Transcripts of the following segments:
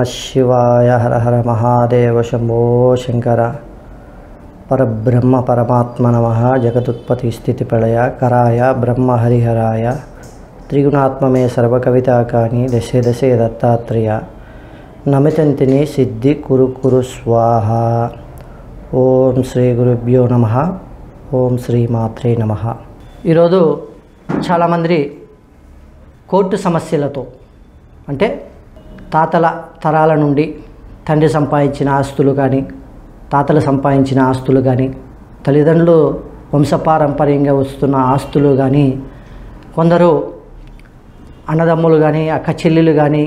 శివాయ హర హర మహాదేవ శంభో శంకర పరబ్రహ్మ పరమాత్మ నమ జగదుత్పత్తి స్థితి ప్రళయ కరాయ బ్రహ్మ హరిహరాయ త్రిగుణాత్మమే సర్వకవితాకాని దశే దశే దత్తాత్రేయ నమితంతిని సిద్ధి కురు కురు స్వాహ ఓం శ్రీ గురుభ్యో నమ ఓం శ్రీ మాత్రే నమ ఈరోజు చాలామంది కోర్టు సమస్యలతో అంటే తాతల తరాల నుండి తండ్రి సంపాదించిన ఆస్తులు కానీ తాతలు సంపాదించిన ఆస్తులు కానీ తల్లిదండ్రులు వంశపారంపర్యంగా వస్తున్న ఆస్తులు కానీ కొందరు అన్నదమ్ములు కానీ అక్క చెల్లెలు కానీ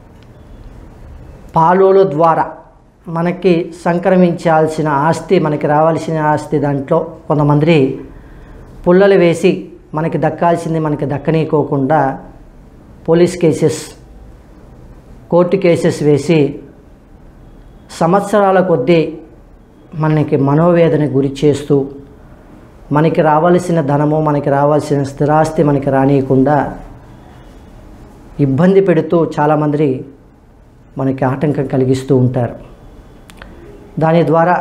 పాలోల ద్వారా మనకి సంక్రమించాల్సిన ఆస్తి మనకి రావాల్సిన ఆస్తి దాంట్లో కొంతమంది పుల్లలు వేసి మనకి దక్కాల్సింది మనకి దక్కనీకోకుండా పోలీస్ కేసెస్ కోర్టు కేసెస్ వేసి సంవత్సరాల కొద్దీ మనకి మనోవేదన గురి చేస్తూ మనకి రావాల్సిన ధనము మనకి రావాల్సిన స్థిరాస్తి మనకి రానియకుండా ఇబ్బంది పెడుతూ చాలామంది మనకి ఆటంకం కలిగిస్తూ ఉంటారు దాని ద్వారా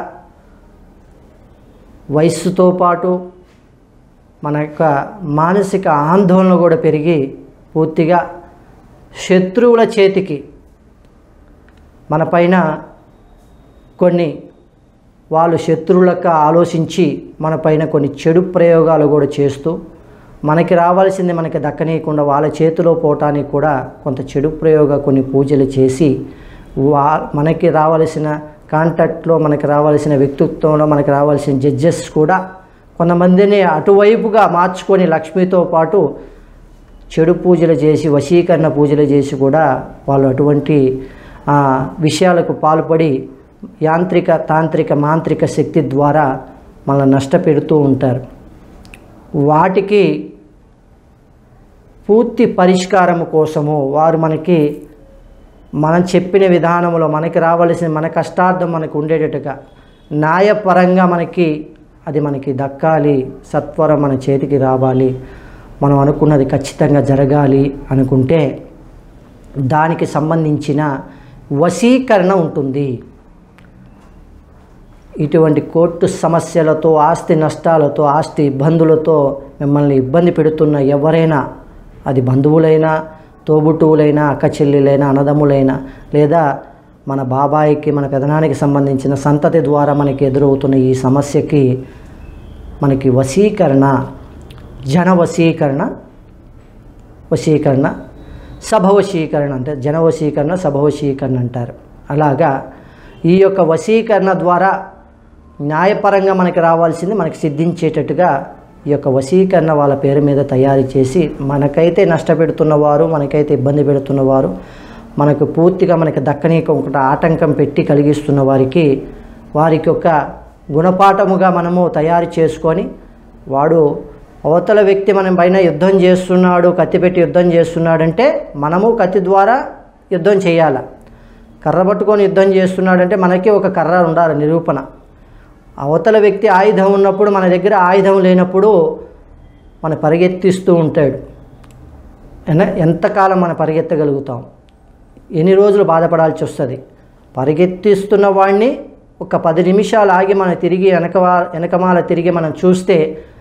వయస్సుతో పాటు మన యొక్క మానసిక ఆందోళన కూడా పెరిగి పూర్తిగా శత్రువుల చేతికి మన పైన కొన్ని వాళ్ళు శత్రువులకు ఆలోచించి మన పైన కొన్ని చెడు ప్రయోగాలు కూడా చేస్తూ మనకి రావాల్సింది మనకి దక్కనీయకుండా వాళ్ళ చేతిలో పోవటానికి కూడా కొంత చెడు ప్రయోగ కొన్ని పూజలు చేసి వా మనకి రావాల్సిన కాంటాక్ట్లో మనకి రావాల్సిన వ్యక్తిత్వంలో మనకి రావాల్సిన జడ్జెస్ కూడా కొంతమందిని అటువైపుగా మార్చుకొని లక్ష్మితో పాటు చెడు పూజలు చేసి వశీకరణ పూజలు చేసి కూడా వాళ్ళు అటువంటి ఆ, విషయాలకు పాల్పడి యాంత్రిక తాంత్రిక మాంత్రిక శక్తి ద్వారా మనల్ని నష్టపెడుతూ ఉంటారు వాటికి పూర్తి పరిష్కారం కోసము వారు మనకి మనం చెప్పిన విధానంలో మనకి రావాల్సిన మన కష్టార్థం మనకు ఉండేటట్టుగా న్యాయపరంగా మనకి అది మనకి దక్కాలి సత్వరం మన చేతికి రావాలి మనం అనుకున్నది ఖచ్చితంగా జరగాలి అనుకుంటే దానికి సంబంధించిన వశీకరణ ఉంటుంది ఇటువంటి కోర్టు సమస్యలతో ఆస్తి నష్టాలతో ఆస్తి ఇబ్బందులతో మిమ్మల్ని ఇబ్బంది పెడుతున్న ఎవరైనా అది బంధువులైనా తోబుట్టువులైనా అక్క చెల్లెలైనా అన్నదమ్ములైనా లేదా మన బాబాయికి మన పెదనానికి సంబంధించిన సంతతి ద్వారా మనకి ఎదురవుతున్న ఈ సమస్యకి మనకి వశీకరణ జన వశీకరణ వశీకరణ సభ వశీకరణ అంటే జన వశీకరణ సభ వశీకరణ అంటారు అలాగా ఈ యొక్క వశీకరణ ద్వారా న్యాయపరంగా మనకి రావాల్సింది మనకి సిద్ధించేటట్టుగా ఈ యొక్క వశీకరణ వాళ్ళ పేరు మీద తయారు చేసి మనకైతే నష్టపెడుతున్నవారు మనకైతే ఇబ్బంది పెడుతున్నవారు మనకు పూర్తిగా మనకి దక్కనీయకుండా ఆటంకం పెట్టి కలిగిస్తున్న వారికి వారికి ఒక గుణపాఠముగా మనము తయారు చేసుకొని వాడు అవతల వ్యక్తి మనం పైన యుద్ధం చేస్తున్నాడు కత్తి పెట్టి యుద్ధం చేస్తున్నాడంటే మనము కత్తి ద్వారా యుద్ధం చేయాలి కర్ర పట్టుకొని యుద్ధం చేస్తున్నాడంటే మనకి ఒక కర్ర ఉండాలి నిరూపణ అవతల వ్యక్తి ఆయుధం ఉన్నప్పుడు మన దగ్గర ఆయుధం లేనప్పుడు మన పరిగెత్తిస్తూ ఉంటాడు ఎన- ఎంతకాలం మనం పరిగెత్తగలుగుతాం ఎన్ని రోజులు బాధపడాల్సి వస్తుంది పరిగెత్తిస్తున్న వాడిని ఒక పది నిమిషాలు ఆగి మనం తిరిగి వెనకవా వెనకమాల తిరిగి మనం చూస్తే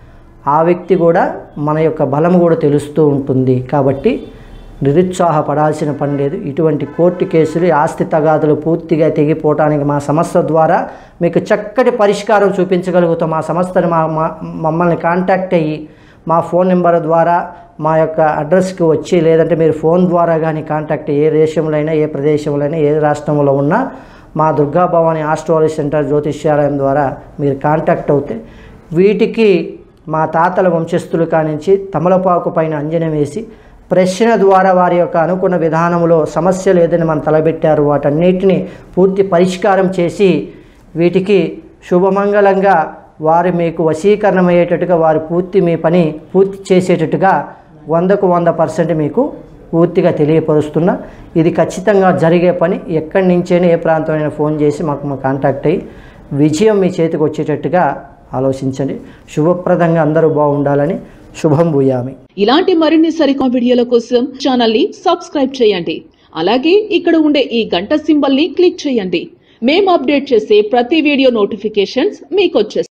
ఆ వ్యక్తి కూడా మన యొక్క బలం కూడా తెలుస్తూ ఉంటుంది కాబట్టి నిరుత్సాహపడాల్సిన పని లేదు ఇటువంటి కోర్టు కేసులు ఈ ఆస్తి తగాదులు పూర్తిగా తెగిపోవటానికి మా సంస్థ ద్వారా మీకు చక్కటి పరిష్కారం చూపించగలుగుతాం మా సంస్థను మా మా- మమ్మల్ని కాంటాక్ట్ అయ్యి మా ఫోన్ నెంబర్ ద్వారా మా యొక్క అడ్రస్కి వచ్చి లేదంటే మీరు ఫోన్ ద్వారా కానీ కాంటాక్ట్ ఏ దేశంలో అయినా ఏ ప్రదేశంలో అయినా ఏ రాష్ట్రంలో ఉన్నా మా దుర్గా భవాని ఆస్ట్రాలజీ సెంటర్ జ్యోతిష్యాలయం ద్వారా మీరు కాంటాక్ట్ అవుతే వీటికి మా తాతల వంశస్థులు కానించి తమలపాకు పైన అంజనం వేసి ప్రశ్న ద్వారా వారి యొక్క అనుకున్న విధానంలో సమస్యలు ఏదైనా మనం తలబెట్టారు వాటన్నిటిని పూర్తి పరిష్కారం చేసి వీటికి శుభమంగళంగా వారు మీకు వశీకరణమయ్యేటట్టుగా వారు పూర్తి మీ పని పూర్తి చేసేటట్టుగా వందకు వంద పర్సెంట్ మీకు పూర్తిగా తెలియపరుస్తున్నా ఇది ఖచ్చితంగా జరిగే పని ఎక్కడి నుంచైనా ఏ ప్రాంతమైనా ఫోన్ చేసి మాకు మా కాంటాక్ట్ అయ్యి విజయం మీ చేతికి వచ్చేటట్టుగా ఆలోచించండి శుభప్రదంగా అందరూ బాగుండాలని శుభం భూయామి ఇలాంటి మరిన్ని సరికొత్త వీడియోల కోసం ఛానల్ ని సబ్స్క్రైబ్ చేయండి అలాగే ఇక్కడ ఉండే ఈ గంట సింబల్ ని క్లిక్ చేయండి మేము అప్డేట్ చేసే ప్రతి వీడియో నోటిఫికేషన్స్ మీకు వచ్చేస్తాయి